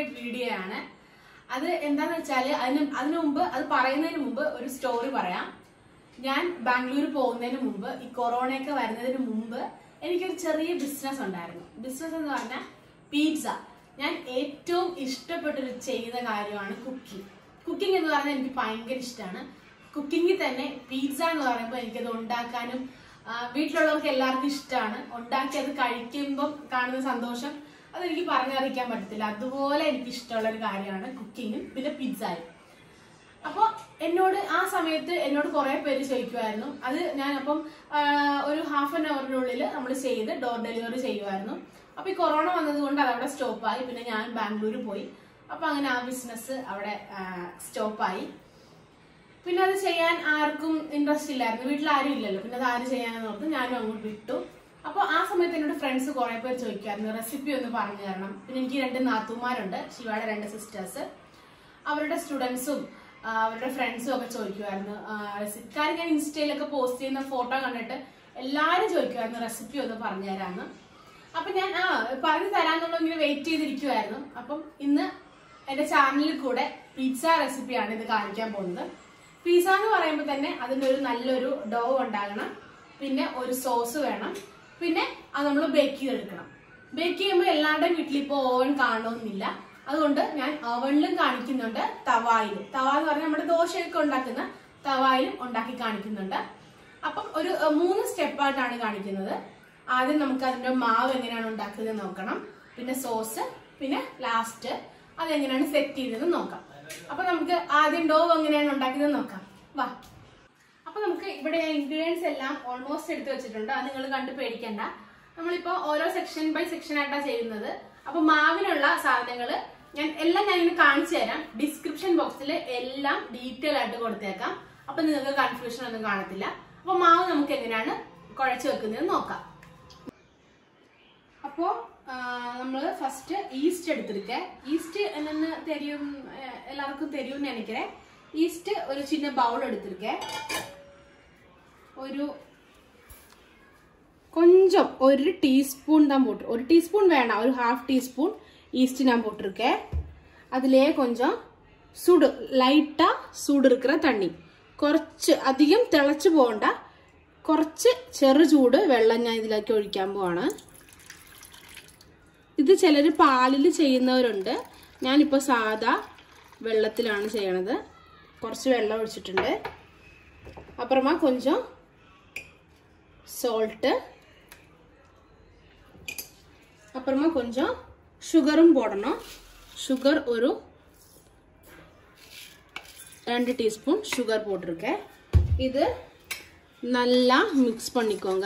secret video ആണ് അത് എന്താന്ന് വെച്ചാല് അതിന് അതിനു മുമ്പ് അത് പറയുന്നതിന് മുമ്പ് ഒരു സ്റ്റോറി പറയാം ഞാൻ ബാംഗ്ലൂർ പോകുന്നതിന് മുമ്പ് ഈ കൊറോണയൊക്കെ വരുന്നതിന് മുമ്പ് എനിക്കൊരു ചെറിയ ബിസിനസ് ഉണ്ടായിരുന്നു ബിസിനസ് എന്ന് പറഞ്ഞാൽ പിസ്സ ഞാൻ ഏറ്റവും ഇഷ്ടപ്പെട്ടൊരു ചെയ്യുന്ന കാര്യമാണ് കുക്കിംഗ് കുക്കിംഗ് എന്ന് പറഞ്ഞാൽ എനിക്ക് ഭയങ്കര ഇഷ്ടമാണ് കുക്കിങ്ങിൽ തന്നെ പിസ്സ എന്ന് പറയുമ്പോൾ എനിക്കത് ഉണ്ടാക്കാനും ആ, വീട്ടിലുള്ളവർക്ക് എല്ലാവർക്കും ഇഷ്ടമാണ് ഉണ്ടാക്കി അത് കഴിക്കുമ്പം കാണുന്ന സന്തോഷം അതെനിക്ക് പറഞ്ഞറിയിക്കാൻ പറ്റത്തില്ല അതുപോലെ എനിക്ക് ഇഷ്ടമുള്ള ഒരു കാര്യമാണ് കുക്കിങ്ങും പിന്നെ പിസ്സയും അപ്പോൾ എന്നോട് ആ സമയത്ത് എന്നോട് കുറെ പേര് ചോദിക്കുമായിരുന്നു അത് ഞാൻ അപ്പം ആ, ഒരു ഹാഫ് ആൻ അവറിനുള്ളിൽ നമ്മൾ ചെയ്ത് ഡോർ ഡെലിവറി ചെയ്യുമായിരുന്നു അപ്പൊ ഈ കൊറോണ വന്നതുകൊണ്ട് അത് അവിടെ സ്റ്റോപ്പായി പിന്നെ ഞാൻ ബാംഗ്ലൂർ പോയി അപ്പൊ അങ്ങനെ ആ ബിസിനസ് അവിടെ സ്റ്റോപ്പായി പിന്നെ അത് ചെയ്യാൻ ആർക്കും ഇൻട്രസ്റ്റ് ഇല്ലായിരുന്നു വീട്ടിൽ ആരും ഇല്ലല്ലോ പിന്നെ അത് ആര് ചെയ്യാനെന്ന് ഓർത്ത് ഞാനും അങ്ങോട്ട് വിട്ടു അപ്പോൾ ആ സമയത്ത് എന്നോട് ഫ്രണ്ട്സ് കുറെ പേര് ചോദിക്കുമായിരുന്നു റെസിപ്പി ഒന്ന് പറഞ്ഞു തരണം പിന്നെ എനിക്ക് രണ്ട് നാത്തുമാരുണ്ട് ശിവയുടെ രണ്ട് സിസ്റ്റേഴ്സ് അവരുടെ സ്റ്റുഡൻസും അവരുടെ ഫ്രണ്ട്സും ഒക്കെ ചോദിക്കുമായിരുന്നു റെസിപ്പി കാര്യം ഞാൻ ഇൻസ്റ്റയിലൊക്കെ പോസ്റ്റ് ചെയ്യുന്ന ഫോട്ടോ കണ്ടിട്ട് എല്ലാവരും ചോദിക്കുമായിരുന്നു റെസിപ്പി ഒന്ന് പറഞ്ഞു തരാമെന്ന് അപ്പൊ ഞാൻ ആ പറഞ്ഞു തരാന്നുള്ള ഇങ്ങനെ വെയിറ്റ് ചെയ്തിരിക്കുമായിരുന്നു അപ്പം ഇന്ന് എന്റെ ചാനലിൽ കൂടെ പിസ്സ റെസിപ്പിയാണ് ഇത് കാണിക്കാൻ പോകുന്നത് പിസ്സ എന്ന് പറയുമ്പോൾ തന്നെ അതിന്റെ ഒരു നല്ലൊരു ഡോ ഉണ്ടാകണം പിന്നെ ഒരു സോസ് വേണം പിന്നെ അത് നമ്മൾ ബേക്ക് ചെയ്തെടുക്കണം ബേക്ക് ചെയ്യുമ്പോൾ എല്ലാവരുടെയും വീട്ടിൽ ഇപ്പോൾ ഓവൻ കാണണമെന്നില്ല അതുകൊണ്ട് ഞാൻ ഓവനിലും കാണിക്കുന്നുണ്ട് തവായിലും തവ എന്ന് പറഞ്ഞാൽ നമ്മുടെ ദോശയൊക്കെ ഉണ്ടാക്കുന്ന തവായിലും ഉണ്ടാക്കി കാണിക്കുന്നുണ്ട് അപ്പം ഒരു അഹ്, മൂന്ന് സ്റ്റെപ്പായിട്ടാണ് കാണിക്കുന്നത് ആദ്യം നമുക്ക് അതിന്റെ മാവ് എങ്ങനെയാണ് ഉണ്ടാക്കുന്നത് നോക്കണം പിന്നെ സോസ് പിന്നെ ലാസ്റ്റ് അതെങ്ങനെയാണ് സെറ്റ് ചെയ്തതെന്ന് നോക്കാം അപ്പൊ നമുക്ക് ആദ്യം ഡോ എങ്ങനെയാണ് ഉണ്ടാക്കിയത് നോക്കാം വാ അപ്പൊ നമുക്ക് ഇവിടെ ഇൻഗ്രീഡിയൻസ് എല്ലാം ഓൾമോസ്റ്റ് എടുത്തു വെച്ചിട്ടുണ്ട് അത് നിങ്ങൾ കണ്ട് പേടിക്കണ്ട നമ്മളിപ്പോ ഓരോ സെക്ഷൻ ബൈ സെക്ഷൻ ആയിട്ടാണ് ചെയ്യുന്നത് അപ്പൊ മാവിനുള്ള സാധനങ്ങൾ ഞാൻ എല്ലാം ഞാൻ ഇങ്ങനെ കാണിച്ചു തരാം ഡിസ്ക്രിപ്ഷൻ ബോക്സിൽ എല്ലാം ഡീറ്റെയിൽ ആയിട്ട് കൊടുത്തേക്കാം അപ്പൊ നിങ്ങൾക്ക് കൺഫ്യൂഷൻ ഒന്നും കാണത്തില്ല അപ്പൊ മാവ് നമുക്ക് എങ്ങനെയാണ് കുഴച്ച് വെക്കുന്നത് നോക്കാം അപ്പോ നമ്മൾ ഫസ്റ്റ് ഈസ്റ്റ് എടുത്തിരിക്കെ ഈസ്റ്റ് എന്നൊന്ന് തെരിയും ഏഹ്, എല്ലാവർക്കും തെരിയുമെന്ന് എനിക്കേ ഈസ്റ്റ് ഒരു ചിന്ന ബൗൾ എടുത്തിരിക്കെ ഒരു கொஞ்சம் ஒரு டீஸ்பூன் தான் போட்டு ஒரு டீஸ்பூன் வேணாம் ஒரு ஹாஃப் டீஸ்பூன் ஈஸ்ட் நான் போட்டிருக்கேன் அதுலேயே கொஞ்சம் சுடு ലൈറ്റാ ചൂട് இருக்கிற തണ്ണി കുറച്ച് അധികം തിളച്ച് പോകണ്ട കുറച്ച് ചെറു ചൂട് വെള്ളം ഞാൻ ഇതിലേക്ക് ഒഴിക്കാൻ പോവാണ് ഇത് ചിലർ പാലിൽ ചെയ്യുന്നവരുണ്ട് ഞാനിപ്പോൾ സാദാ വെള്ളത്തിലാണ് ചെയ്യണത് കുറച്ച് വെള്ളം ഒഴിച്ചിട്ടുണ്ട് അപ്പുറമാ കൊഞ്ചം സോൾട്ട് அப்புறமா கொஞ்சம் சுகரும் போடணும் சுகர் ஒரு ரெண்டு டீஸ்பூன் சுகர் போட்டிருக்கேன் இது நல்லா മിക്സ് பண்ணிக்கோங்க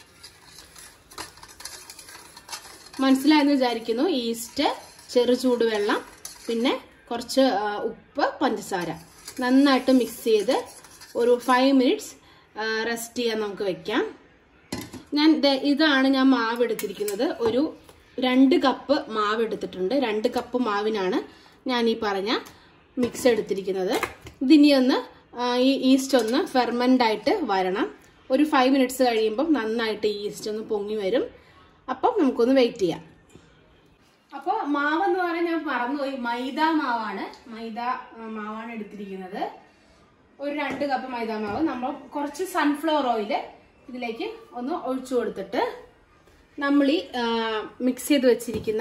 മനസ്സിലായെന്ന് വിചാരിക്കുന്നു ഈസ്റ്റ് ചെറു ചൂടുവെള്ളം പിന്നെ കുറച്ച് ആ, ഉപ്പ് പഞ്ചസാര നന്നായിട്ട് മിക്സ് ചെയ്ത് ഒരു ഫൈവ് മിനിറ്റ്സ് റെസ്റ്റ് ചെയ്യാൻ നമുക്ക് വെക്കാം ഞാൻ ദേ- ഇതാണ് ഞാൻ മാവ് എടുത്തിരിക്കുന്നത് ഒരു രണ്ട് കപ്പ് മാവ് എടുത്തിട്ടുണ്ട് രണ്ട് കപ്പ് മാവിനാണ് ഞാൻ ഈ പറഞ്ഞ മിക്സ് എടുത്തിരിക്കുന്നത് ഇതിനി ഒന്ന് ആ, ഈ ഈസ്റ്റ് ഒന്ന് ഫെർമെൻ്റ് ആയിട്ട് വരണം ഒരു ഫൈവ് മിനിറ്റ്സ് കഴിയുമ്പം നന്നായിട്ട് ഈ ഈസ്റ്റ് ഒന്ന് പൊങ്ങി വരും അപ്പം നമുക്കൊന്ന് വെയിറ്റ് ചെയ്യാം അപ്പോൾ മാവ് എന്ന് പറയാൻ ഞാൻ മറന്നുപോയി മൈദ മാവാണ് മൈദ ആ, മാവാണ് എടുത്തിരിക്കുന്നത് ഒരു രണ്ട് കപ്പ് മൈദ മാവ് നമ്മൾ കുറച്ച് സൺഫ്ലവർ ഓയില് ഇതിലേക്ക് ഒന്ന് ഒഴിച്ചു കൊടുത്തിട്ട് നമ്മൾ ഈ മിക്സ് ചെയ്ത് വെച്ചിരിക്കുന്ന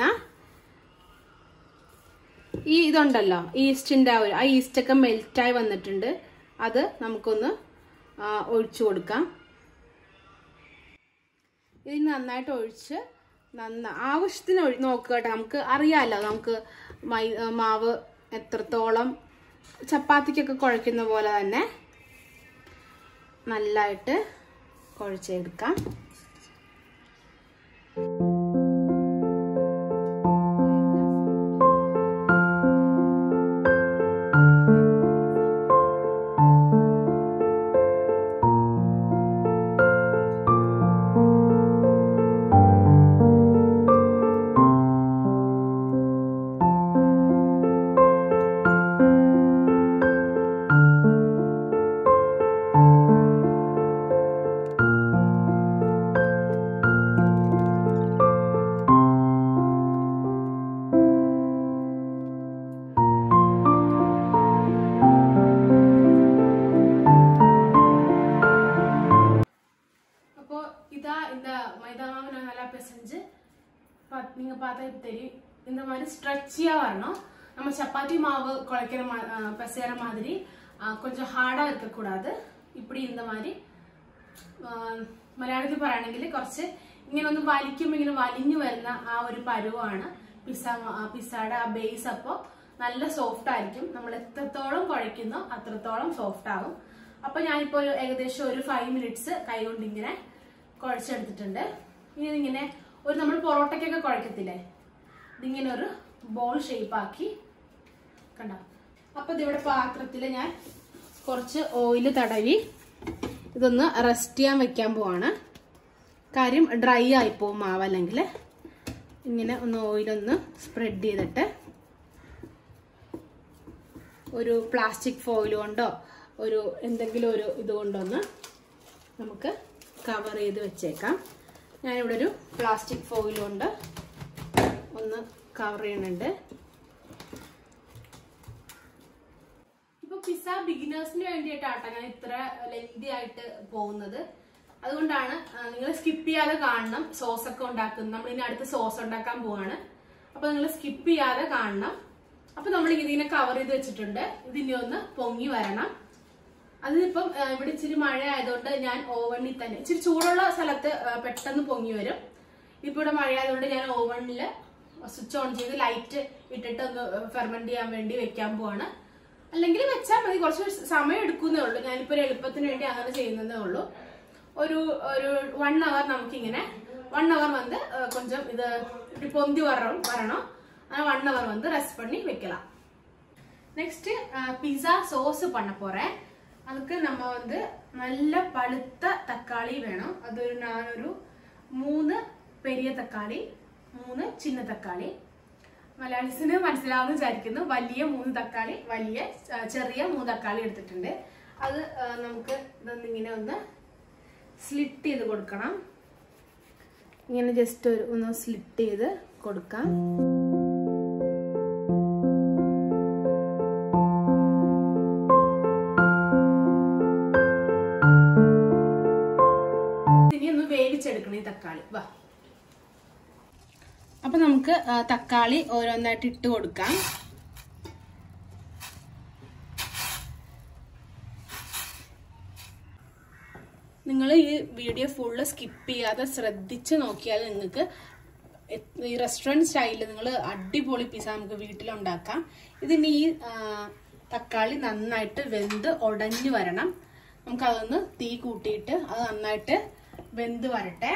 ഈ ഇതുണ്ടല്ലോ ഈസ്റ്റിൻ്റെ ആ ഒരു ആ ഈസ്റ്റൊക്കെ മെൽറ്റായി വന്നിട്ടുണ്ട് അത് നമുക്കൊന്ന് ആ, ഒഴിച്ചു കൊടുക്കാം ഇത് നന്നായിട്ട് ഒഴിച്ച് നന്ന ആവശ്യത്തിന് ഒഴി നോക്കുക കേട്ടോ നമുക്ക് അറിയാമല്ലോ നമുക്ക് മൈ മാവ് എത്രത്തോളം ചപ്പാത്തിക്കൊക്കെ കുഴയ്ക്കുന്ന പോലെ തന്നെ നല്ലതായിട്ട് കുഴച്ചെടുക്കാം மாதிரி ஸ்ட்ரெச்சியா வரணும் நம்ம சப்பாத்தி மாவு குழைக்கிற மா- ஆ, பிசைற மாதிரி ஆ, கொஞ்சம் ഹാർഡാ இருக்கக்கூடாது இப்படி இந்த மாதிரி ആ, മലയാളത്തിൽ പറയുകയാണെങ്കിൽ കുറച്ച് ഇങ്ങനെ ഒന്ന് വലിക്കുമ്പോൾ ഇങ്ങനെ വലിഞ്ഞു വരുന്ന ആ ഒരു പരുവാണ് പിസ്സ പിസ്സയുടെ ആ ബേസ് അപ്പോൾ നല്ല സോഫ്റ്റ് ആയിരിക്കും നമ്മൾ എത്രത്തോളം കുഴയ്ക്കുന്നോ അത്രത്തോളം സോഫ്റ്റ് ആകും അപ്പൊ ഞാനിപ്പോ ഒരു ഏകദേശം ഒരു ഫൈവ് മിനിറ്റ്സ് കൈകൊണ്ട് ഇങ്ങനെ കുഴച്ചെടുത്തിട്ടുണ്ട് ഇനി ഇതിങ്ങനെ ഒരു നമ്മൾ പൊറോട്ടയ്ക്കൊക്കെ കുഴക്കത്തില്ലേ ഇതിങ്ങനെ ഒരു ബോൾ ഷേപ്പ് ആക്കി കണ്ടോ അപ്പൊ ഇതിവിടെ പാത്രത്തിൽ ഞാൻ കുറച്ച് ഓയിൽ തടവി ഇതൊന്ന് റെസ്റ്റ് ചെയ്യാൻ വെക്കാൻ പോവാണ് കാര്യം ഡ്രൈ ആയിപ്പോവും മാവ് അല്ലെങ്കിൽ ഇങ്ങനെ ഒന്ന് ഓയിലൊന്ന് സ്പ്രെഡ് ചെയ്തിട്ട് ഒരു പ്ലാസ്റ്റിക് ഫോയിൽ കൊണ്ടോ ഒരു എന്തെങ്കിലും ഒരു ഇത് കൊണ്ടൊന്ന് നമുക്ക് കവർ ചെയ്ത് വെച്ചേക്കാം ഞാനിവിടെ ഒരു പ്ലാസ്റ്റിക് ഫോയിൽ കൊണ്ട് ഒന്ന് കവർ ചെയ്യുന്നുണ്ട് ഇപ്പൊ പിസ്സ ബിഗിനേഴ്സിന് വേണ്ടിയിട്ടാട്ടോ ഞാൻ ഇത്ര ലെങ്തി ആയിട്ട് പോകുന്നത് അതുകൊണ്ടാണ് നിങ്ങൾ സ്കിപ്പ് ചെയ്യാതെ കാണണം സോസ് ഒക്കെ ഉണ്ടാക്കുന്നത് നമ്മൾ ഇനി അടുത്ത സോസ് ഉണ്ടാക്കാൻ പോവാണ് അപ്പൊ നിങ്ങൾ സ്കിപ്പ് ചെയ്യാതെ കാണണം അപ്പൊ നമ്മൾ ഇതിനെ കവർ ചെയ്ത് വെച്ചിട്ടുണ്ട് ഇതിനി ഒന്ന് പൊങ്ങി വരണം അതിനിപ്പം ആ, ഇവിടെ ഇച്ചിരി മഴ ആയതുകൊണ്ട് ഞാൻ ഓവണിൽ തന്നെ ഇച്ചിരി ചൂടുള്ള സ്ഥലത്ത് ആ, പെട്ടെന്ന് പൊങ്ങി വരും ഇപ്പൊ ഇവിടെ മഴ ആയതുകൊണ്ട് ഞാൻ ഓവണിൽ സ്വിച്ച് ഓൺ ചെയ്ത് ലൈറ്റ് ഇട്ടിട്ട് ഒന്ന് ഫെർമെന്റ് ചെയ്യാൻ വേണ്ടി വെക്കാൻ പോവാണ് അല്ലെങ്കിൽ വെച്ചാൽ മതി കുറച്ച് സമയം എടുക്കുന്നേ ഉള്ളൂ ഞാനിപ്പോ ഒരു എളുപ്പത്തിന് വേണ്ടി അങ്ങനെ ചെയ്യുന്നതേ ഉള്ളൂ ഒരു ഒരു വൺ അവർ നമുക്കിങ്ങനെ വൺ അവർ വന്ന് ആ, കൊഞ്ചം ഇത് இப்படி പൊന്തി വരണം വരണം അങ്ങനെ വൺ അവർ வந்து ரெஸ்ட் பண்ணி வைக்கலாம் நெக்ஸ்ட் பிஸா சோஸ் பண்ண போறேன் அதுக்கு நம்ம வந்து நல்ல பழுத்த தக்காளி வேணும் அது ஒரு நானൊരു മൂന്ന് പെരിയ തക്കാളി മൂന്ന് ചിന്ന തക്കാളി മലയാളീസിന് മനസ്സിലാവുന്ന വിചാരിക്കുന്നു വലിയ മൂന്ന് തക്കാളി വലിയ ആ, ചെറിയ മൂന്ന് തക്കാളി എടുത്തിട്ടുണ്ട് അത് ആ, നമുക്ക് ഇതൊന്നിങ്ങനെ ഒന്ന് സ്ലിറ്റ് ചെയ്ത് കൊടുക്കണം ഇങ്ങനെ ജസ്റ്റ് ഒരു ഒന്ന് സ്ലിറ്റ് ചെയ്ത് കൊടുക്കാം ഇനി ഒന്ന് വേവിച്ചെടുക്കണം ഈ തക്കാളി വാ അപ്പൊ നമുക്ക് ആ, തക്കാളി ഓരോന്നായിട്ട് ഇട്ട് കൊടുക്കാം നിങ്ങൾ ഈ വീഡിയോ ഫുള്ള് സ്കിപ്പ് ചെയ്യാതെ ശ്രദ്ധിച്ച് നോക്കിയാൽ നിങ്ങൾക്ക് എ- ഈ റെസ്റ്റോറൻറ്റ് സ്റ്റൈലിൽ നിങ്ങൾ അടിപൊളി പിസ്സ നമുക്ക് വീട്ടിലുണ്ടാക്കാം ഇതിന് ഈ ആ, തക്കാളി നന്നായിട്ട് വെന്ത് ഉടഞ്ഞു വരണം നമുക്കതൊന്ന് തീ കൂട്ടിയിട്ട് അത് നന്നായിട്ട് വെന്ത് വരട്ടെ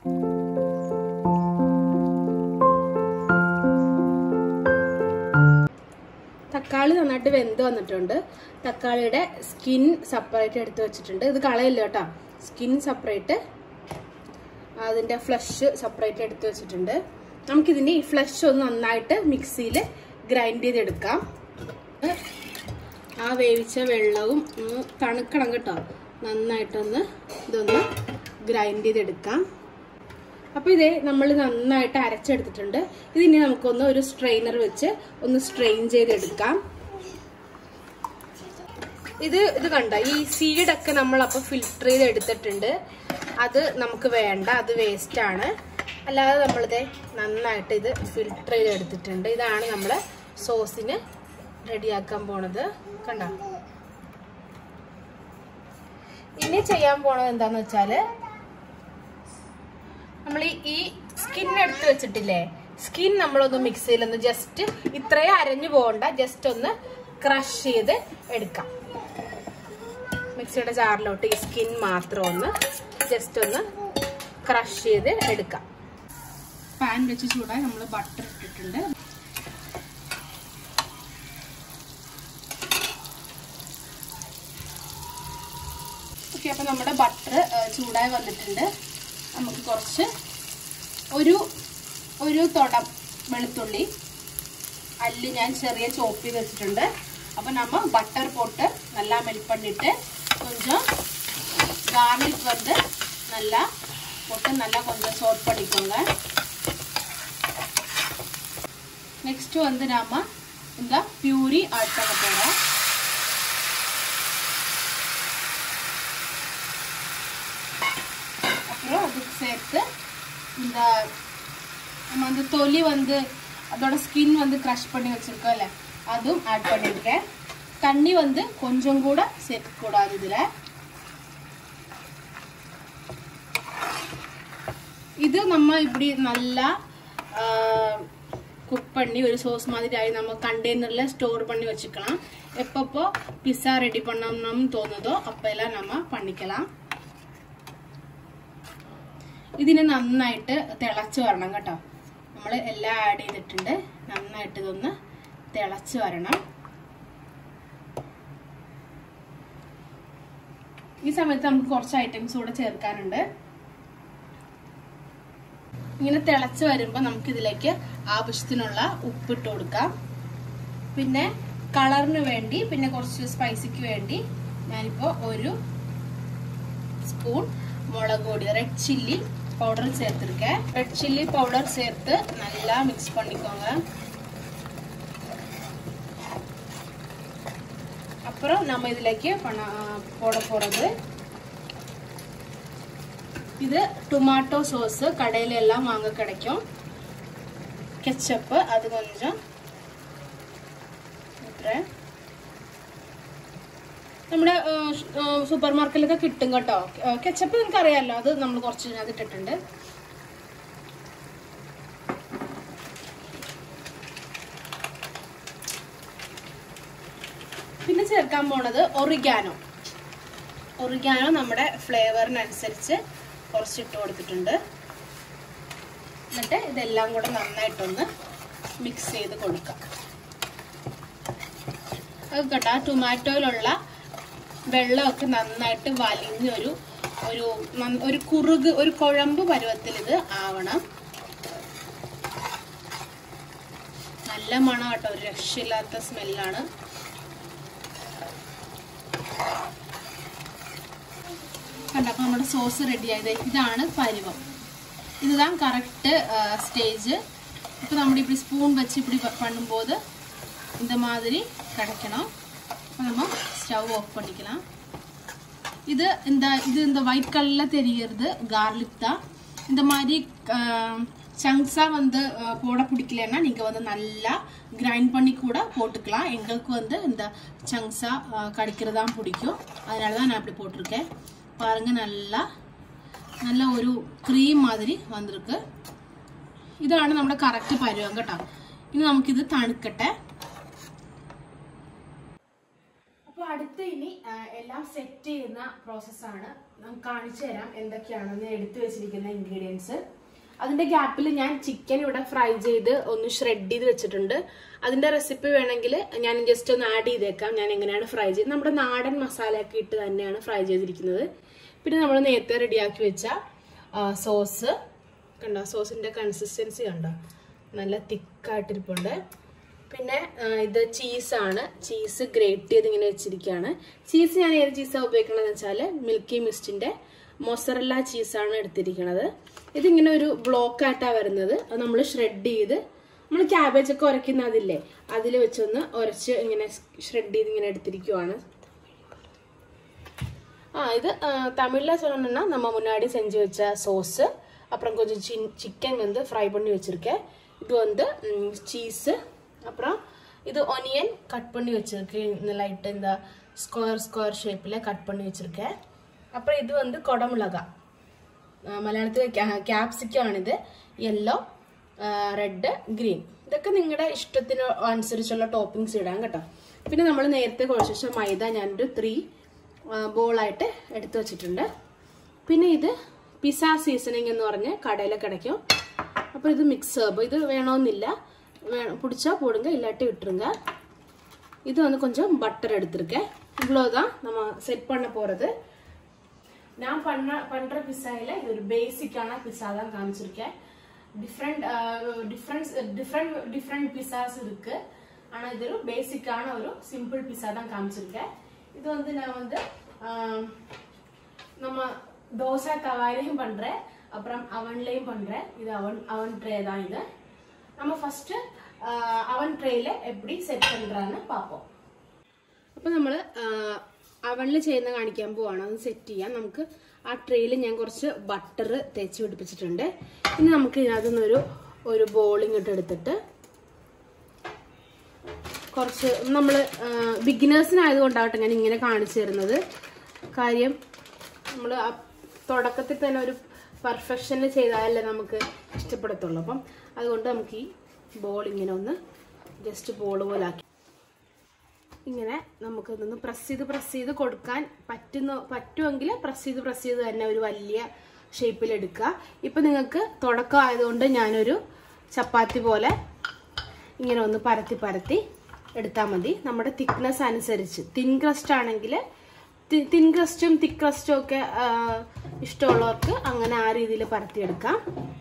തക്കാളി നന്നായിട്ട് വെന്ത് വന്നിട്ടുണ്ട് തക്കാളിയുടെ സ്കിൻ സെപ്പറേറ്റ് എടുത്ത് വെച്ചിട്ടുണ്ട് ഇത് കളയില്ല കേട്ടോ സ്കിൻ സെപ്പറേറ്റ് അതിൻ്റെ ഫ്ലഷ് സെപ്പറേറ്റ് എടുത്ത് വെച്ചിട്ടുണ്ട് നമുക്കിതിൻ്റെ ഈ ഫ്ലഷ് ഒന്ന് നന്നായിട്ട് മിക്സിയിൽ ഗ്രൈൻഡ് ചെയ്തെടുക്കാം ആ വേവിച്ച വെള്ളവും ഒന്ന് തണുക്കണം കേട്ടോ നന്നായിട്ടൊന്ന് ഇതൊന്ന് ഗ്രൈൻഡ് ചെയ്തെടുക്കാം അപ്പൊ ഇതേ നമ്മൾ നന്നായിട്ട് അരച്ചെടുത്തിട്ടുണ്ട് ഇതിനി നമുക്കൊന്ന് ഒരു സ്ട്രെയിനർ വെച്ച് ഒന്ന് സ്ട്രെയിൻ ചെയ്തെടുക്കാം ഇത് ഇത് കണ്ട ഈ സീഡൊക്കെ നമ്മൾ അപ്പൊ ഫിൽട്ടർ ചെയ്ത് എടുത്തിട്ടുണ്ട് അത് നമുക്ക് വേണ്ട അത് വേസ്റ്റ് ആണ് അല്ലാതെ നമ്മളിത് നന്നായിട്ട് ഇത് ഫിൽട്ടർ ചെയ്ത് എടുത്തിട്ടുണ്ട് ഇതാണ് നമ്മള് സോസിന് റെഡിയാക്കാൻ പോണത് കണ്ട ഇനി ചെയ്യാൻ പോണത് എന്താന്ന് വെച്ചാല് നമ്മൾ ഈ സ്കിൻ എടുത്ത് വെച്ചിട്ടില്ലേ സ്കിൻ നമ്മളൊന്ന് മിക്സിയിൽ ഒന്ന് ജസ്റ്റ് ഇത്രയും അരഞ്ഞു പോകണ്ട ജസ്റ്റ് ഒന്ന് ക്രഷ് ചെയ്ത് എടുക്കാം മിക്സിയുടെ ജാറിലോട്ട് ഈ സ്കിൻ മാത്രം ഒന്ന് ജസ്റ്റ് ഒന്ന് ക്രഷ് ചെയ്ത് എടുക്കാം പാൻ വെച്ച് ചൂടായി നമ്മൾ ബട്ടർ ഇട്ടിട്ടുണ്ട് ഓക്കെ അപ്പൊ നമ്മുടെ ബട്ടർ ചൂടായി വന്നിട്ടുണ്ട് നമുക്ക് കുറച്ച് ഒരു ഒരു തുടം വെളുത്തുള്ളി അല്ലി ഞാൻ ചെറിയ ചോപ്പ് ചെയ്ത് വെച്ചിട്ടുണ്ട് അപ്പൊ നമ്മ ബട്ടർ போட்டு நல்லா மெல்ட் பண்ணிட்டு கொஞ்சம் garlic வந்து நல்லா போட்டு நல்லா கொஞ்சம் சோட் பண்ணிக்கோங்க நெக்ஸ்ட் வந்து நாம இந்த பியூரி ஆட் பண்ண போறோம் அப்புறம் அதுக்கு சேர்த்து இந்த நம்ம அந்த தொலி வந்து அதோட ஸ்கின் வந்து க்ரஷ் பண்ணி வச்சிருக்கோம்ல அதுவும் ஆட் பண்ணியிருக்கேன் தண்ணி வந்து கொஞ்சம் கூட சேர்க்கக்கூடாது இதில் ഇത് നമ്മ இப்படி நல்லா குக் பண்ணி ஒரு சோஸ் மாதிரி ஆகி நம்ம கண்டெய்னரில் ஸ்டோர் பண்ணி வச்சுக்கலாம் எப்பப்போ பிஸ்ஸா ரெடி பண்ணணும்னு தோணுதோ அப்பெல்லாம் நம்ம பண்ணிக்கலாம் ഇതിന് നന്നായിട്ട് തിളച്ച് വരണം കേട്ടോ നമ്മൾ എല്ലാം ആഡ് ചെയ്തിട്ടുണ്ട് നന്നായിട്ട് ഇതൊന്ന് തിളച്ച് വരണം ഈ സമയത്ത് നമുക്ക് കുറച്ച് ഐറ്റംസ് കൂടെ ചേർക്കാനുണ്ട് ഇങ്ങനെ തിളച്ച് വരുമ്പോൾ നമുക്ക് ഇതിലേക്ക് ആവശ്യത്തിനുള്ള ഉപ്പിട്ട് കൊടുക്കാം പിന്നെ കളറിന് വേണ്ടി പിന്നെ കുറച്ച് സ്പൈസിക്ക് വേണ്ടി ഞാനിപ്പോൾ ഒരു സ്പൂൺ മുളക് പൊടി റെഡ് ചില്ലി பவுடர் சேர்த்துருக்கேன் ரெட் சில்லி பவுடர் சேர்த்து நல்லா மிக்ஸ் பண்ணிக்கோங்க அப்புறம் நம்ம இதுலக்கு போட போறது இது டொமாட்டோ சோஸ் கடையில எல்லாம் வாங்க கிடைக்கும் கெச்சப்பு அது கொஞ்சம் ஊத்துறேன் നമ്മുടെ സൂപ്പർ മാർക്കറ്റിലൊക്കെ കിട്ടും കേട്ടോ കെച്ചപ്പ് നിങ്ങൾക്ക് അറിയാമല്ലോ അത് നമ്മൾ കുറച്ച് ഇതിനകത്ത് ഇട്ടിട്ടുണ്ട് പിന്നെ ചേർക്കാൻ പോണത് ഒറിഗാനോ ഒറിഗാനോ നമ്മുടെ ഫ്ലേവറിനനുസരിച്ച് കുറച്ച് ഇട്ട് കൊടുത്തിട്ടുണ്ട് എന്നിട്ട് ഇതെല്ലാം കൂടെ നന്നായിട്ടൊന്ന് മിക്സ് ചെയ്ത് കൊടുക്കാം അത് കേട്ടോ ആ ടൊമാറ്റോയിലുള്ള വെള്ളമൊക്കെ നന്നായിട്ട് വലിഞ്ഞൊരു ഒരു ഒരു കുറുക് ഒരു കുഴമ്പ് പരുവത്തിൽ ഇത് ആവണം നല്ല മണം കേട്ടോ ഒരു രക്ഷയില്ലാത്ത സ്മെല്ലാണ് കണ്ടപ്പോ നമ്മുടെ സോസ് റെഡി ആയത് ഇതാണ് പരുവം இதுதான் கரெக்டு ஸ்டேஜ் இப்போ நம்ம இப்படி ஸ்பூன் வச்சு இப்படி பண்ணும்போது இந்த மாதிரி கிடைக்கணும் நம்ம ஸ்டவ் ஆஃப் பண்ணிக்கலாம் இது இந்த இது இந்த ஒயிட் கலரில் தெரியறது கார்லிக் தான் இந்த மாதிரி சங்க்ஸாக வந்து போட பிடிக்கலன்னா நீங்கள் வந்து நல்லா கிரைண்ட் பண்ணி கூட போட்டுக்கலாம் எங்களுக்கு வந்து இந்த சங்க்ஸாக கடிக்கிறது தான் பிடிக்கும் அதனால தான் நான் இப்படி போட்டிருக்கேன் பாருங்கள் நல்லா നല്ല ഒരു ക്രീം മാതിരി വന്നിருக்கு ഇതാണ് നമ്മുടെ കറക്റ്റ് പരുവം കേട്ടോ ഇനി നമുക്കിത് തണുക്കട്ടെ അപ്പോൾ അടുത്ത ഇനി എല്ലാം സെറ്റ് ചെയ്യുന്ന പ്രോസസ്സാണ് നമുക്ക് കാണിച്ചു തരാം എന്തൊക്കെയാണെന്ന് എടുത്തു വെച്ചിരിക്കുന്ന ഇൻഗ്രീഡിയൻസ് അതിന്റെ ഗ്യാപ്പിൽ ഞാൻ ചിക്കൻ ഇവിടെ ഫ്രൈ ചെയ്ത് ഒന്ന് ഷ്രെഡ് ചെയ്ത് വെച്ചിട്ടുണ്ട് അതിന്റെ റെസിപ്പി വേണമെങ്കിൽ ഞാൻ ജസ്റ്റ് ഒന്ന് ആഡ് ചെയ്തേക്കാം ഞാൻ എങ്ങനെയാണ് ഫ്രൈ ചെയ്ത് നമ്മുടെ നാടൻ മസാലയൊക്കെ ഇട്ട് തന്നെയാണ് ഫ്രൈ ചെയ്തിരിക്കുന്നത് പിന്നെ നമ്മൾ നേരത്തെ റെഡിയാക്കി വെച്ച സോസ് കണ്ടോ സോസിന്റെ കൺസിസ്റ്റൻസി കണ്ടോ നല്ല തിക്കായിട്ടിരിപ്പുണ്ട് പിന്നെ ഇത് ചീസാണ് ചീസ് ഗ്രേറ്റ് ചെയ്ത് ഇങ്ങനെ വെച്ചിരിക്കുകയാണ് ചീസ് ഞാൻ ഏത് ചീസാണ് ഉപയോഗിക്കണമെന്ന് വെച്ചാൽ മിൽക്കി മിസ്റ്റിന്റെ മൊസറല്ല ചീസാണ് എടുത്തിരിക്കുന്നത് ഇതിങ്ങനെ ഒരു ബ്ലോക്ക് ആയിട്ടാണ് വരുന്നത് അത് നമ്മൾ ഷ്രെഡ് ചെയ്ത് നമ്മൾ ക്യാബേജ് ഒക്കെ ഉരയ്ക്കുന്ന അതില്ലേ അതിൽ വെച്ചൊന്ന് ഉരച്ച് ഇങ്ങനെ ഷ്രെഡ് ചെയ്ത് ഇങ്ങനെ എടുത്തിരിക്കുവാണ് ஆ இது தமிழில் சொல்லணும்னா நம்ம முன்னாடி செஞ்சு வச்ச சோஸு அப்புறம் கொஞ்சம் சின் சிக்கன் வந்து ஃப்ரை பண்ணி வச்சுருக்கேன் இது வந்து சீஸு அப்புறம் இது ஒனியன் கட் பண்ணி வச்சுருக்கேன் இந்த லைட்டு இந்த ஸ்கொயர் ஸ்கொயர் ஷேப்பில் கட் பண்ணி வச்சுருக்கேன் அப்புறம் இது வந்து கொடமிளகா മലയാളത്തിൽ ക്യാപ്സിക്കാണിത് യെല്ലോ റെഡ് ഗ്രീൻ ഇതൊക്കെ നിങ്ങളുടെ ഇഷ്ടത്തിന് അനുസരിച്ചുള്ള ടോപ്പിങ്സ് ഇടാം കേട്ടോ പിന്നെ നമ്മൾ നേരത്തെ കുഴച്ച മൈദ ഞാനൊരു ത്രീ ബോളായിട്ട് എടുത്തു വെച്ചിട്ടുണ്ട് പിന്നെ ഇത് പിസ സീസണിങ് എന്ന് പറഞ്ഞ് കടയിൽ കിടക്കും അപ്പോൾ ഇത് മിക്സ് ഹേർബ് ഇത് വേണമെന്നില്ല வேணும் பிடிச்சா போடுங்க இல்லாட்டி விட்டுருங்க இது வந்து கொஞ்சம் பட்டர் எடுத்திருக்கேன் இவ்வளோதான் நம்ம செட் பண்ண போகிறது நான் பண்ண பண்ற பிஸாயில இது ஒரு பேசிக்கான பிஸா தான் காமிச்சிருக்கேன் different differents different different pizzas இருக்கு ஆனா இது ஒரு பேசிக்கான ஒரு சிம்பிள் பிஸா தான் காமிச்சிருக்கேன் இது வந்து நான் வந்து நம்ம தோசை தவாயிலையும் பண்றேன் அப்புறம் அவன்லையும் பண்றேன் இது அவன் அவன் ட்ரே தான் இது நம்ம ஃபர்ஸ்ட் அவன் ட்ரேல எப்படி செட் பண்றான்னு பார்ப்போம் അപ്പൊ നമ്മള് അവണിൽ ചെയ്യുന്ന കാണിക്കാൻ പോവാണ് അത് സെറ്റ് ചെയ്യാം നമുക്ക് ആ ട്രേയിൽ ഞാൻ കുറച്ച് ബട്ടർ തേച്ച് പിടിപ്പിച്ചിട്ടുണ്ട് ഇനി നമുക്ക് ഇതിനകത്തുനിന്ന് ഒരു ഒരു ബോൾ ഇങ്ങോട്ട് എടുത്തിട്ട് കുറച്ച് നമ്മൾ ബിഗിനേഴ്സിനായതുകൊണ്ടാവട്ടെ ഞാൻ ഇങ്ങനെ കാണിച്ചു തരുന്നത് കാര്യം നമ്മൾ തുടക്കത്തിൽ തന്നെ ഒരു പെർഫെക്ഷനിൽ ചെയ്താലല്ലേ നമുക്ക് ഇഷ്ടപ്പെടത്തുള്ളൂ അപ്പം അതുകൊണ്ട് നമുക്ക് ഈ ബോൾ ഇങ്ങനെ ഒന്ന് ജസ്റ്റ് ബോൾ പോലെ ആക്കി ഇങ്ങനെ നമുക്ക് ഇതൊന്ന് പ്രസ് ചെയ്ത് പ്രസ് ചെയ്ത് കൊടുക്കാൻ പറ്റുന്ന പറ്റുമെങ്കിൽ പ്രസ് ചെയ്ത് പ്രസ് ചെയ്ത് തന്നെ ഒരു വലിയ ഷേപ്പിൽ എടുക്കുക ഇപ്പം നിങ്ങൾക്ക് തുടക്കം ആയതുകൊണ്ട് ഞാനൊരു ചപ്പാത്തി പോലെ ഇങ്ങനെ ഒന്ന് പരത്തി പരത്തി എടുത്താൽ മതി നമ്മുടെ തിക്നെസ് അനുസരിച്ച് തിൻ ക്രസ്റ്റ് ആണെങ്കിൽ തിൻ ക്രസ്റ്റും തിക്ക് ക്രസ്റ്റും ഒക്കെ ആ, ഇഷ്ടമുള്ളവർക്ക് അങ്ങനെ ആ രീതിയിൽ പരത്തിയെടുക്കാം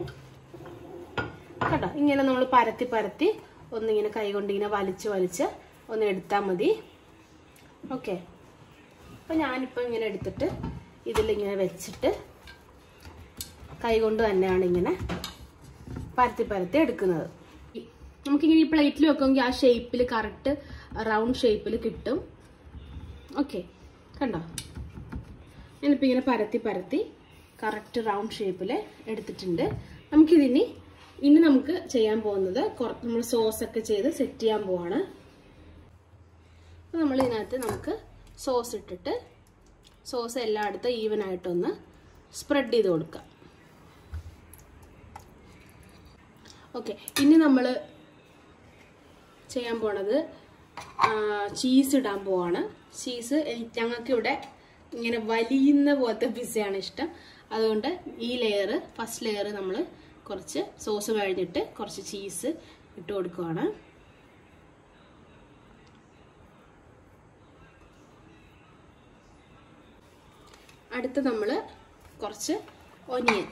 കേട്ടോ ഇങ്ങനെ നമ്മൾ പരത്തി പരത്തി ഒന്നിങ്ങനെ കൈ കൊണ്ട് ഇങ്ങനെ വലിച്ച് വലിച്ച് ഒന്ന് എടുത്താൽ മതി ഓക്കെ അപ്പം ഞാനിപ്പോൾ ഇങ്ങനെ എടുത്തിട്ട് ഇതിലിങ്ങനെ വെച്ചിട്ട് കൈ കൊണ്ട് തന്നെയാണ് ഇങ്ങനെ പരത്തി പരത്തി എടുക്കുന്നത് നമുക്കിങ്ങനെ ഈ പ്ലേറ്റിൽ വെക്കുമെങ്കിൽ ആ ഷേപ്പിൽ കറക്റ്റ് റൗണ്ട് ഷേപ്പിൽ കിട്ടും ഓക്കെ കണ്ടോ ഞാനിപ്പോൾ ഇങ്ങനെ പരത്തി പരത്തി കറക്റ്റ് റൗണ്ട് ഷേപ്പിൽ എടുത്തിട്ടുണ്ട് നമുക്കിതിനി ഇനി നമുക്ക് ചെയ്യാൻ പോകുന്നത് കുറ- നമ്മൾ സോസ് ഒക്കെ ചെയ്ത് സെറ്റ് ചെയ്യാൻ പോവാണ് അപ്പോൾ നമ്മൾ ഇതിനകത്ത് നമുക്ക് സോസ് ഇട്ടിട്ട് സോസ് എല്ലായിടത്തും ഈവൻ ആയിട്ടൊന്ന് സ്പ്രെഡ് ചെയ്ത് കൊടുക്കാം ഓക്കെ ഇനി നമ്മൾ ചെയ്യാൻ പോണത് ചീസ് ഇടാൻ പോവാണ് ചീസ് ഞങ്ങൾക്ക് ഇവിടെ ഇങ്ങനെ വലിയുന്ന പോലത്തെ പിസയാണ് ഇഷ്ടം അതുകൊണ്ട് ഈ ലെയർ ഫസ്റ്റ് ലെയർ നമ്മൾ കുറച്ച് സോസ് കഴിഞ്ഞിട്ട് കുറച്ച് ചീസ് ഇട്ട് കൊടുക്കുവാണ് അടുത്ത് നമ്മൾ കുറച്ച് ഒനിയൻ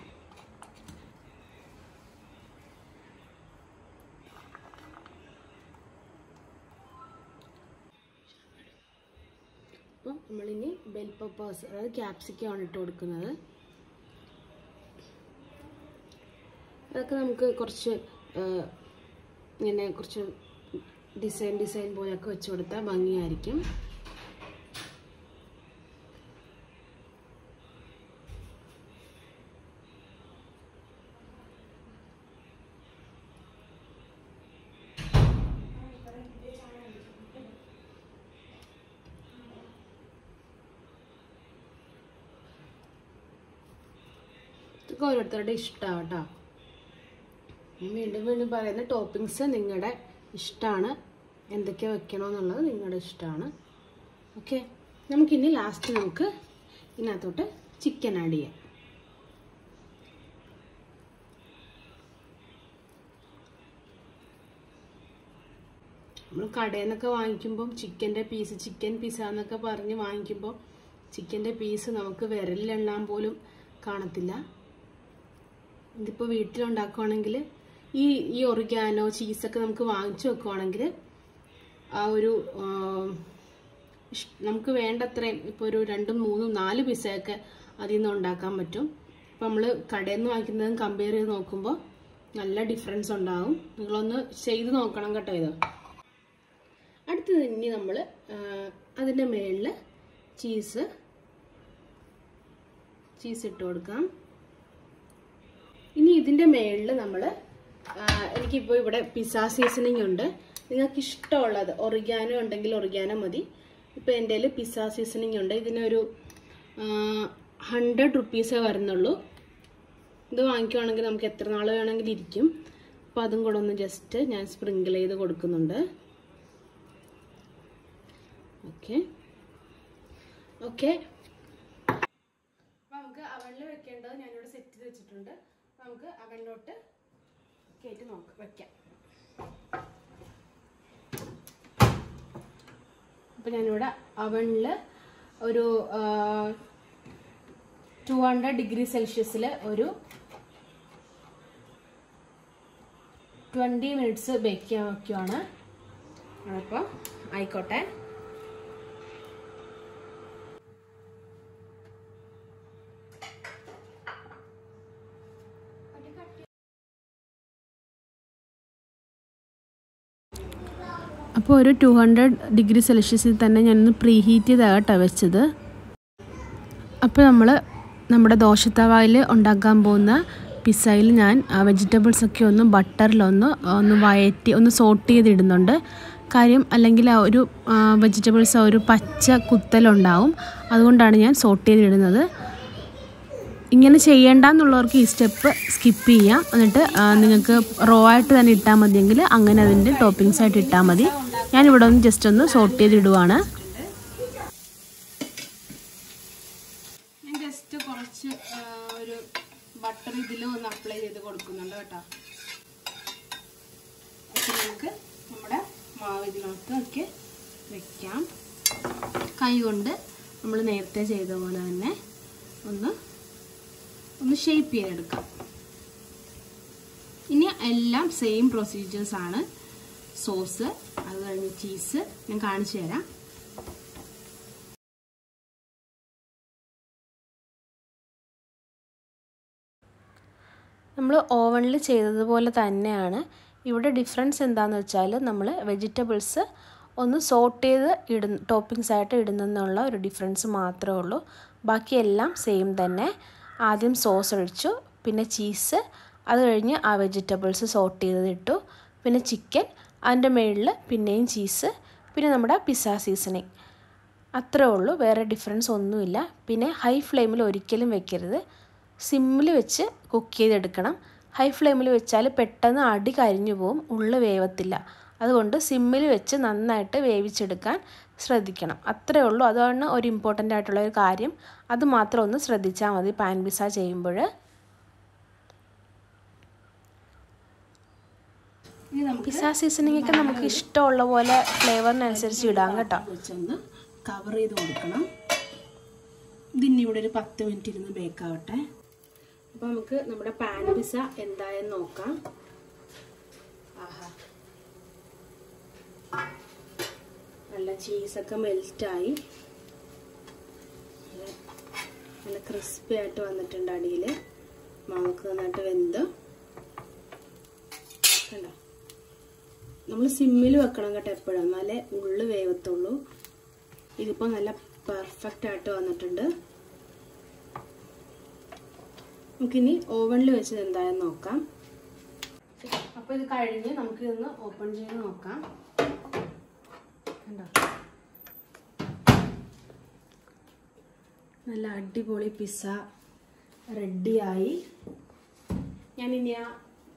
അപ്പോൾ നമ്മളിനി ബെൽ പെപ്പേഴ്സ് അതായത് ക്യാപ്സിക്കമാണ് ഇട്ട് കൊടുക്കുന്നത് അതൊക്കെ നമുക്ക് കുറച്ച് ആ, ഇങ്ങനെ കുറച്ച് ഡിസൈൻ ഡിസൈൻ പോലെയൊക്കെ വെച്ച് കൊടുത്താൽ ഭംഗിയായിരിക്കും ഇതൊക്കെ ഓരോരുത്തരുടെ ഇഷ്ടമാണ് കേട്ടോ ഞാൻ വീണ്ടും വീണ്ടും പറയുന്ന ടോപ്പിങ്സ് നിങ്ങളുടെ ഇഷ്ടമാണ് എന്തൊക്കെ വെക്കണമെന്നുള്ളത് നിങ്ങളുടെ ഇഷ്ടമാണ് ഓക്കെ നമുക്കിനി ലാസ്റ്റ് നമുക്ക് ഇതിനകത്തോട്ട് ചിക്കൻ ആഡ് ചെയ്യാം നമ്മൾ കടയിൽ നിന്നൊക്കെ വാങ്ങിക്കുമ്പം ചിക്കൻ്റെ പീസ് ചിക്കൻ പിസ്സ എന്നൊക്കെ പറഞ്ഞ് വാങ്ങിക്കുമ്പോൾ ചിക്കൻ്റെ പീസ് നമുക്ക് വിരലിലെണ്ണാൻ പോലും കാണത്തില്ല ഇതിപ്പോൾ വീട്ടിലുണ്ടാക്കുവാണെങ്കിൽ ഈ ഈ ഒറിഗാനോ ചീസൊക്കെ നമുക്ക് വാങ്ങിച്ചു വെക്കുവാണെങ്കിൽ ആ ഒരു ആ, ഇഷ്- നമുക്ക് വേണ്ടത്രയും ഇപ്പോൾ ഒരു രണ്ടും മൂന്നും നാല് പിസയൊക്കെ അതിൽ നിന്ന് ഉണ്ടാക്കാൻ പറ്റും ഇപ്പം നമ്മൾ കടയിൽ നിന്ന് വാങ്ങിക്കുന്നതും കമ്പയർ ചെയ്ത് നോക്കുമ്പോൾ നല്ല ഡിഫറൻസ് ഉണ്ടാവും നിങ്ങളൊന്ന് ചെയ്ത് നോക്കണം കേട്ടോ ഇത് അടുത്തത് ഇനി നമ്മൾ അതിൻ്റെ മുകളിൽ ചീസ് ചീസ് ഇട്ട് കൊടുക്കാം ഇനി ഇതിൻ്റെ മേളിൽ നമ്മൾ എനിക്കിപ്പോൾ ഇവിടെ പിസ്സ സീസണിങ് ഉണ്ട് നിങ്ങൾക്ക് ഇഷ്ടമുള്ളത് ഒറിഗാനോ ഉണ്ടെങ്കിൽ ഒറിഗാനോ മതി ഇപ്പോൾ എൻ്റെ കയ്യിൽ പിസ്സ സീസണിങ് ഉണ്ട് ഇതിനൊരു ഹൺഡ്രഡ് റുപ്പീസേ വരുന്നുള്ളൂ ഇത് വാങ്ങിക്കുവാണെങ്കിൽ നമുക്ക് എത്ര നാൾ വേണമെങ്കിലും ഇരിക്കും അപ്പോൾ അതും കൂടെ ഒന്ന് ജസ്റ്റ് ഞാൻ സ്പ്രിങ്കിൾ ചെയ്ത് കൊടുക്കുന്നുണ്ട് ഓക്കെ ഓക്കെ അപ്പോൾ നമുക്ക് അവനിൽ വെക്കേണ്ടത് ഞാനിവിടെ സെറ്റ് ചെയ്ത് വെച്ചിട്ടുണ്ട് അപ്പോൾ നമുക്ക് അവനിലോട്ട് കയറ്റി നോക്കാം വെക്കാം അപ്പോൾ ഞാനിവിടെ അവനിൽ ഒരു ടു ഹൺഡ്രഡ് ഡിഗ്രി സെൽഷ്യസിൽ ഒരു ട്വൻറ്റി മിനിറ്റ്സ് ബേക്ക് ചെയ്യാൻ വയ്ക്കുവാണ് അപ്പോൾ ആയിക്കോട്ടെ അപ്പോൾ ഒരു ടു ഹൺഡ്രഡ് ഡിഗ്രി സെൽഷ്യസിൽ തന്നെ ഞാനൊന്ന് പ്രീ ഹീറ്റ് ചെയ്താട്ടോ വെച്ചത് അപ്പോൾ നമ്മൾ നമ്മുടെ ദോശത്തവായിൽ ഉണ്ടാക്കാൻ പോകുന്ന പിസ്സയിൽ ഞാൻ വെജിറ്റബിൾസ് ഒക്കെ ഒന്ന് ബട്ടറിലൊന്ന് ഒന്ന് വയറ്റി ഒന്ന് സോട്ട് ചെയ്തിടുന്നുണ്ട് കാര്യം അല്ലെങ്കിൽ ആ ഒരു വെജിറ്റബിൾസ് ആ ഒരു പച്ച കുത്തലുണ്ടാവും അതുകൊണ്ടാണ് ഞാൻ സോട്ട് ചെയ്തിടുന്നത് ഇങ്ങനെ ചെയ്യേണ്ടെന്നുള്ളവർക്ക് ഈ സ്റ്റെപ്പ് സ്കിപ്പ് ചെയ്യാം എന്നിട്ട് ആ, നിങ്ങൾക്ക് റോ ആയിട്ട് തന്നെ ഇട്ടാൽ മതിയെങ്കിൽ അങ്ങനെ അതിൻ്റെ ടോപ്പിങ്സ് ആയിട്ട് ഇട്ടാൽ മതി ഞാനിവിടെ ഒന്ന് ജസ്റ്റ് ഒന്ന് സോട്ട് ചെയ്തിടുവാണ് ഞാൻ ജസ്റ്റ് കുറച്ച് ആ, ഒരു ബട്ടർ ഇതിൽ ഒന്ന് അപ്ലൈ ചെയ്ത് കൊടുക്കുന്നുണ്ട് കേട്ടോ അപ്പോൾ നമുക്ക് നമ്മുടെ മാവ് ഇതിനകത്ത് ഒക്കെ വെക്കാം കൈ കൊണ്ട് നമ്മൾ നേരത്തെ ചെയ്ത പോലെ തന്നെ ഒന്ന് ഒന്ന് ഷേപ്പ് ചെയ്തെടുക്കാം ഇനി എല്ലാം സെയിം പ്രൊസീജിയേഴ്സ് ആണ് സോസ് അത് കഴിഞ്ഞ് ചീസ് ഞാൻ കാണിച്ചു തരാം നമ്മൾ ഓവനിൽ ചെയ്തതുപോലെ തന്നെയാണ് ഇവിടെ ഡിഫറൻസ് എന്താണെന്ന് വെച്ചാൽ നമ്മൾ വെജിറ്റബിൾസ് ഒന്ന് സോട്ട് ചെയ്ത് ഇടുന്ന ടോപ്പിങ്സ് ആയിട്ട് ഇടുന്നെന്നുള്ള ഒരു ഡിഫറൻസ് മാത്രമേ ഉള്ളൂ ബാക്കിയെല്ലാം സെയിം തന്നെ ആദ്യം സോസ് ഒഴിച്ചു പിന്നെ ചീസ് അത് കഴിഞ്ഞ് ആ വെജിറ്റബിൾസ് സോട്ട് ചെയ്തത് ഇട്ടു പിന്നെ ചിക്കൻ അതിൻ്റെ മുകളിൽ പിന്നെയും ചീസ് പിന്നെ നമ്മുടെ പിസ്സ സീസണിങ് അത്രേ ഉള്ളൂ വേറെ ഡിഫറൻസ് ഒന്നുമില്ല പിന്നെ ഹൈ ഫ്ലെയിമിൽ ഒരിക്കലും വെക്കരുത് സിമ്മിൽ വെച്ച് കുക്ക് ചെയ്തെടുക്കണം ഹൈ ഫ്ലെയിമിൽ വെച്ചാൽ പെട്ടെന്ന് അടി കരിഞ്ഞു പോവും ഉള്ളു വേവത്തില്ല അതുകൊണ്ട് സിമ്മിൽ വെച്ച് നന്നായിട്ട് വേവിച്ചെടുക്കാൻ ശ്രദ്ധിക്കണം അത്രേ ഉള്ളൂ അതാണ് ഒരു ഇമ്പോർട്ടൻ്റ് ആയിട്ടുള്ള ഒരു കാര്യം അത് മാത്രം ഒന്ന് ശ്രദ്ധിച്ചാൽ മതി പാൻ പിസ്സ ചെയ്യുമ്പോൾ ഇനി നമുക്ക് പിസ്സ സീസണിംഗ് ഒക്കെ നമുക്ക് ഇഷ്ടമുള്ള പോലെ ഫ്ലേവറിനനുസരിച്ച് ഇടാം കേട്ടോ വെച്ചൊന്ന് കവർ ചെയ്ത് കൊടുക്കണം ഇതിനി ഇവിടെ ഒരു പത്ത് മിനിറ്റ് ഇരുന്ന് ബേക്ക് ആവട്ടെ അപ്പോൾ നമുക്ക് നമ്മുടെ പാൻ പിസ്സ എന്തായെന്ന് നോക്കാം ആഹാ നല്ല ചീസൊക്കെ മെൽറ്റായി നല്ല നല്ല ക്രിസ്പി ആയിട്ട് വന്നിട്ടുണ്ട് അടിയിൽ മാവൊക്കെ നന്നായിട്ട് വെന്ത് കണ്ടോ നമ്മൾ സിമ്മിൽ വെക്കണം കേട്ടോ എപ്പോഴും എന്നാലേ ഉള്ളു വേവത്തുള്ളൂ ഇതിപ്പോൾ നല്ല പെർഫെക്റ്റ് ആയിട്ട് വന്നിട്ടുണ്ട് നമുക്കിനി ഓവനിൽ വെച്ചത് എന്തായെന്ന് നോക്കാം അപ്പോൾ ഇത് കഴിഞ്ഞ് നമുക്ക് ഇതൊന്ന് ഓപ്പൺ ചെയ്ത് നോക്കാം കണ്ടോ നല്ല അടിപൊളി പിസ്സ റെഡിയായി ഞാനിനി ആ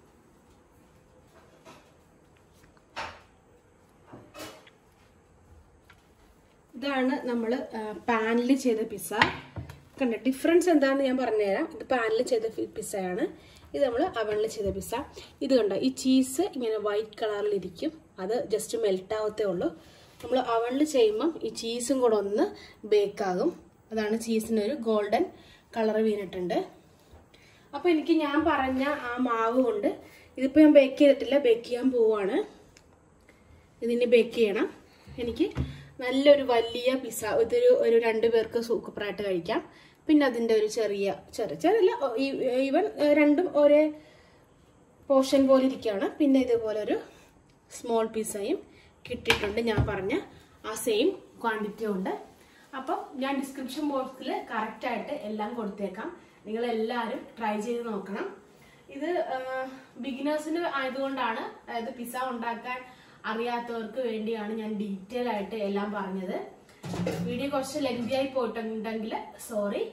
ഇതാണ് നമ്മൾ പാനിൽ ചെയ്ത പിസ്സ കണ്ട ഡിഫറൻസ് എന്താണെന്ന് ഞാൻ പറഞ്ഞുതരാം ഇത് പാനിൽ ചെയ്ത പിസ്സയാണ് ഇത് നമ്മൾ അവണിൽ ചെയ്ത പിസ്സ ഇത് കണ്ടോ ഈ ചീസ് ഇങ്ങനെ വൈറ്റ് കളറിലിരിക്കും അത് ജസ്റ്റ് മെൽറ്റ് ആവത്തേ ഉള്ളൂ നമ്മൾ അവണിൽ ചെയ്യുമ്പം ഈ ചീസും കൂടെ ഒന്ന് ബേക്കാകും അതാണ് ചീസിനൊരു ഗോൾഡൻ കളർ വീണിട്ടുണ്ട് അപ്പോൾ എനിക്ക് ഞാൻ പറഞ്ഞ ആ മാവ് കൊണ്ട് ഇതിപ്പോൾ ഞാൻ ബേക്ക് ചെയ്തിട്ടില്ല ബേക്ക് ചെയ്യാൻ പോവാണ് ഇതിനി ബേക്ക് ചെയ്യണം എനിക്ക് നല്ലൊരു വലിയ പിസ്സ ഇതൊരു ഒരു രണ്ട് പേർക്ക് സൂപ്പറായിട്ട് കഴിക്കാം പിന്നെ അതിൻ്റെ ഒരു ചെറിയ ചെറിയ ചെറിയ ഈവൻ രണ്ടും ഒരേ പോർഷൻ പോലെ ഇരിക്കുകയാണ് പിന്നെ ഇതുപോലെ ഒരു സ്മോൾ പിസ്സയും കിട്ടിയിട്ടുണ്ട് ഞാൻ പറഞ്ഞ ആ സെയിം ക്വാണ്ടിറ്റി ഉണ്ട് അപ്പം ഞാൻ ഡിസ്ക്രിപ്ഷൻ ബോക്സിൽ കറക്റ്റായിട്ട് എല്ലാം കൊടുത്തേക്കാം നിങ്ങൾ എല്ലാവരും ട്രൈ ചെയ്ത് നോക്കണം ഇത് ബിഗിനേഴ്സിന് ആയതുകൊണ്ടാണ് അതായത് പിസ്സ ഉണ്ടാക്കാൻ അറിയാത്തവർക്ക് വേണ്ടിയാണ് ഞാൻ ഡീറ്റെയിൽ ആയിട്ട് എല്ലാം പറഞ്ഞത് വീഡിയോ കുറച്ച് ലെങ്തി ആയി പോയിട്ടുണ്ടെങ്കിൽ സോറി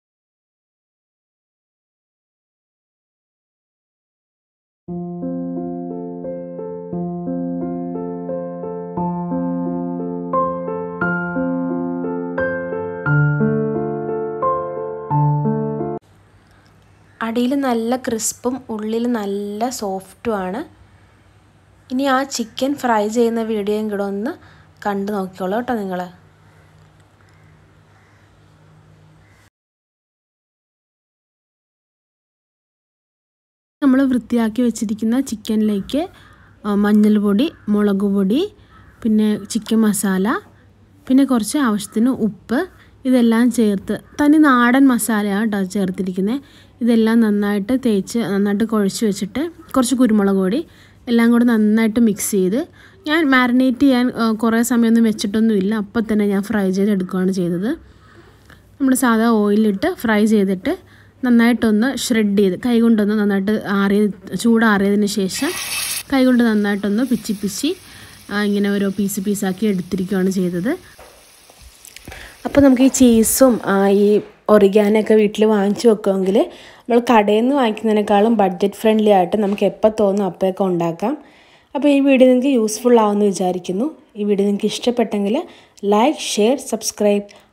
അടിയിൽ നല്ല ക്രിസ്പും ഉള്ളിൽ നല്ല സോഫ്റ്റുമാണ് ഇനി ആ ചിക്കൻ ഫ്രൈ ചെയ്യുന്ന വീഡിയോയും കൂടെ ഒന്ന് കണ്ടു നോക്കിക്കോളൂ കേട്ടോ നിങ്ങൾ നമ്മൾ വൃത്തിയാക്കി വെച്ചിരിക്കുന്ന ചിക്കനിലേക്ക് മഞ്ഞൾപ്പൊടി മുളക് പൊടി പിന്നെ ചിക്കൻ മസാല പിന്നെ കുറച്ച് ആവശ്യത്തിന് ഉപ്പ് ഇതെല്ലാം ചേർത്ത് തനി നാടൻ മസാലയാണ് കേട്ടോ ചേർത്തിരിക്കുന്നത് ഇതെല്ലാം നന്നായിട്ട് തേച്ച് നന്നായിട്ട് കുഴച്ച് വെച്ചിട്ട് കുറച്ച് കുരുമുളക് പൊടി എല്ലാം കൂടെ നന്നായിട്ട് മിക്സ് ചെയ്ത് ഞാൻ മാരിനേറ്റ് ചെയ്യാൻ കുറേ സമയമൊന്നും വെച്ചിട്ടൊന്നുമില്ല അപ്പം തന്നെ ഞാൻ ഫ്രൈ ചെയ്തെടുക്കുകയാണ് ചെയ്തത് നമ്മൾ സാധാ ഓയിലിട്ട് ഫ്രൈ ചെയ്തിട്ട് നന്നായിട്ടൊന്ന് ഷ്രെഡ് ചെയ്ത് കൈകൊണ്ടൊന്ന് നന്നായിട്ട് ആറിയ ചൂടാറിയതിന് ശേഷം കൈകൊണ്ട് നന്നായിട്ടൊന്ന് പിച്ചി പിച്ചി ആ, ഇങ്ങനെ ഓരോ പീസ് പീസാക്കി എടുത്തിരിക്കുകയാണ് ചെയ്തത് അപ്പോൾ നമുക്ക് ഈ ചീസും ആ, ഈ ഒറിഗാനൊക്കെ വീട്ടിൽ വാങ്ങിച്ചു വെക്കുമെങ്കിൽ നമ്മൾ കടയിൽ നിന്ന് വാങ്ങിക്കുന്നതിനേക്കാളും ബഡ്ജറ്റ് ഫ്രണ്ട്ലി ആയിട്ട് നമുക്ക് എപ്പോൾ തോന്നും അപ്പോഴൊക്കെ ഉണ്ടാക്കാം അപ്പോൾ ഈ വീഡിയോ നിങ്ങൾക്ക് യൂസ്ഫുൾ ആവുമെന്ന് വിചാരിക്കുന്നു ഈ വീഡിയോ നിങ്ങൾക്ക് ഇഷ്ടപ്പെട്ടെങ്കിൽ ലൈക്ക് ഷെയർ സബ്സ്ക്രൈബ്